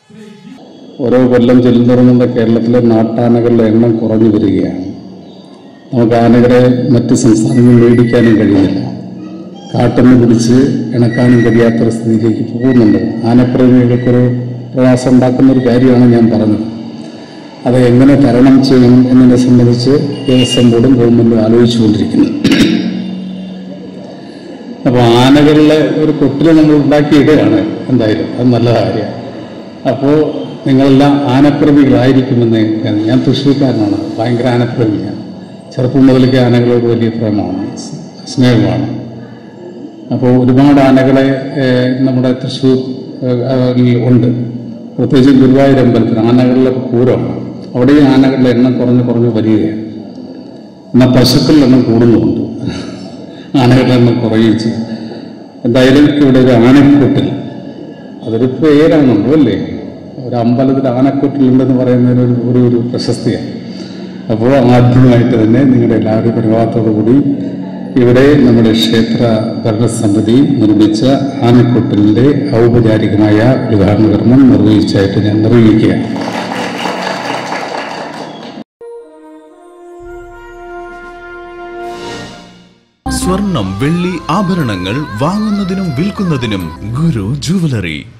ഓരോ കൊല്ലം ചെല്ലുന്നതോറും നമ്മുടെ കേരളത്തിലെ നാട്ടാനകളുടെ എണ്ണം കുറഞ്ഞു വരികയാണ് നമുക്ക് ആനകളെ മറ്റ് സംസ്ഥാനങ്ങളിൽ മേടിക്കാനും കഴിയുന്നില്ല കാട്ടുന്ന പിടിച്ച് ഇണക്കാനും കഴിയാത്തൊരു സ്ഥിതിയിലേക്ക് പോകുന്നുണ്ട് ആനപ്രേമികൾക്കൊരു പ്രയാസം ഉണ്ടാക്കുന്ന ഒരു കാര്യമാണ് ഞാൻ പറഞ്ഞത് അത് എങ്ങനെ തരണം ചെയ്യും എന്നതിനെ സംബന്ധിച്ച് ദേവസ്വം ബോർഡും ഗവൺമെൻറ്റും ആലോചിച്ചുകൊണ്ടിരിക്കുന്നു അപ്പോൾ ആനകളുടെ ഒരു കൊട്ടിൽ നമ്മൾ ഉണ്ടാക്കിയിടുകയാണ് എന്തായാലും അത് നല്ല കാര്യമാണ് അപ്പോൾ നിങ്ങളെല്ലാം ആനപ്രേമികളായിരിക്കുമെന്ന് ഞാൻ- ഞാൻ തൃശ്ശൂർക്കാരനാണ് ഭയങ്കര ആനപ്രേമിയാണ് ചെറുപ്പം മുതലേക്ക് ആനകളോട് വലിയ പ്രേമമാണ് സ് സ്നേഹമാണ് അപ്പോൾ ഒരുപാട് ആനകളെ ഏഹ്, നമ്മുടെ തൃശ്ശൂർ ഏഹ്, അതിൽ ഉണ്ട് പ്രത്യേകിച്ച് ഗുരുവായൂർ അമ്പലത്തിൽ ആനകളുടെ പൂരമാണ് അവിടെയും ആനകളുടെ എണ്ണം കുറഞ്ഞ് കുറഞ്ഞ് വരികയാണ് എന്നാൽ പശുക്കളുടെ എണ്ണം കൂടുന്നുമുണ്ട് ആനകളുടെ എണ്ണം കുറയുകയും ചെയ്യും എന്തായാലും ഇവിടെ ഒരു ആനക്കൂട്ടിൽ അതൊരു പേരാണല്ലോ അല്ലേ ഒരു അമ്പലത്തിൽ ആനക്കൂട്ടിലുണ്ടെന്ന് പറയുന്നതിന് ഒരു ഒരു ഒരു പ്രശസ്തിയാണ് അപ്പോൾ ആദ്യമായിട്ട് തന്നെ നിങ്ങളുടെ എല്ലാവരും പരിവാഹത്തോടു കൂടി ഇവിടെ നമ്മുടെ ക്ഷേത്ര ഭരണസമിതി നിർമ്മിച്ച ആനക്കൂട്ടലിൻ്റെ ഔപചാരികമായ ഉദ്ഘാടന കർമ്മം നിർവഹിച്ചായിട്ട് ഞാൻ നിർവഹിക്കുകയാണ് സ്വർണം വെള്ളി ആഭരണങ്ങൾ വാങ്ങുന്നതിനും വിൽക്കുന്നതിനും ഗുരു ജുവലറി